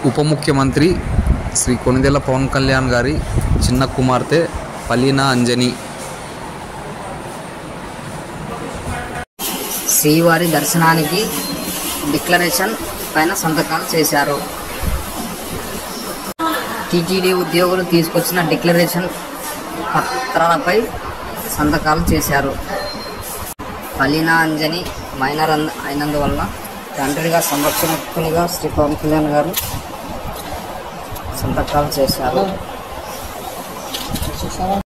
ఉప ముఖ్యమంత్రి శ్రీ కొనిదెల పవన్ కళ్యాణ్ గారి చిన్న కుమార్తె పలీనా అంజని శ్రీవారి దర్శనానికి డిక్లరేషన్ పైన సంతకాలు చేశారు టీటీడీ ఉద్యోగులు తీసుకొచ్చిన డిక్లరేషన్ పత్రాలపై సంతకాలు చేశారు పలీనా అంజని మైనర్ అన్- అయినందువల్ల తండ్రిగా సంరక్షణకునిగా శ్రీ పవన్ కళ్యాణ్ గారు సంతకాలు చేశారు